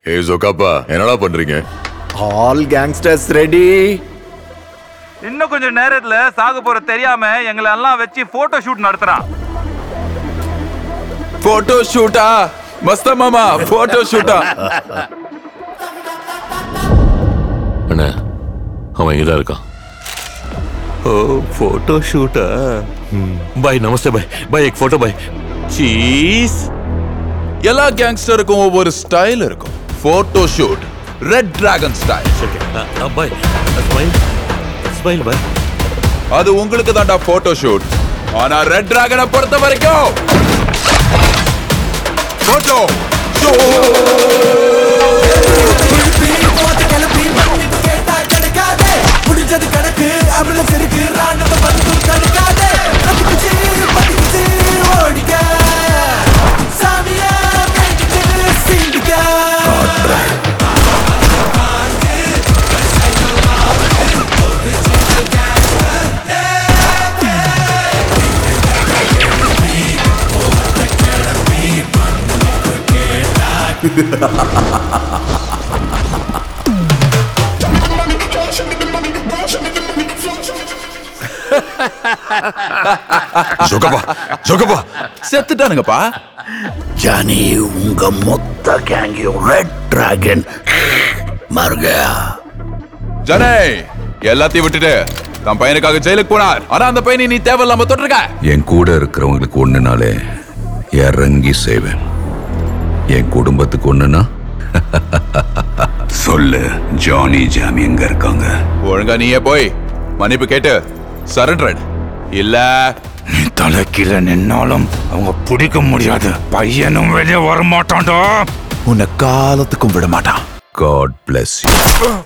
ஏய் ஜோகாப்பா என்னடா பண்றீங்க ஆல் கேங்ஸ்டர்ஸ் ரெடி இன்னும் கொஞ்சம் நேரத்துல சாக போற தெரியாம எங்களை எல்லாம் வச்சு போட்டோ ஷூட் நடத்துறான் போட்டோ ஷூட்டா மஸ்த மாமா போட்டோ ஷூட்டா அண்ணா அவன் இங்கதான் இருக்கான் ஓ போட்டோ ஷூட்டா பாய் நமஸ்தே பாய் பாய் एक फोटो பாய் சீஸ் எல்லா கேங்ஸ்டருக்கும் ஒவ்வொரு ஸ்டைல் இருக்கும் photo shoot red dragon style boy smile smile boy அது உங்களுக்கு தான்டா போட்டோ ஷூட் ஆனா ரெட் டிராகனை பொறுத்த வரைக்கும் போட்டோ முடிஞ்சது கணக்கு அம்புலன்ஸ் இருக்கு ராணுவ வந்து தடுக்காதே தப்பிச்சு படிச்சு ஓடிக்க சாமியா கேட்டுட்டு சீண்டிக்க ஜோகப்பா ஜோகப்பா செத்துட்டானுங்கப்பா ஜானி உங்க மொத்த கேங்கையும் ரெட் டிராகன் மருக ஜனே எல்லாத்தையும் விட்டுட்டு தன் பையனுக்காக ஜெயிலுக்கு போனார் ஆனா அந்த பையனை நீ தேவையில்லாம தொட்டிருக்க என் கூட இருக்கிறவங்களுக்கு ஒண்ணுனாலே இறங்கி செய்வேன் என் குடும்பத்துக்கு ஒண்ணுனா சொல்லு ஜானி ஜாமி எங்க இருக்காங்க ஒழுங்கா நீயே போய் மன்னிப்பு கேட்டு சரண்டர் இல்ல நீ தலைக்கீழ நின்னாலும் அவங்க பிடிக்க முடியாது பையனும் வெளியே வரமாட்டான்டா உன்னை காலத்துக்கும் விட மாட்டான் காட் பிளஸ் யூ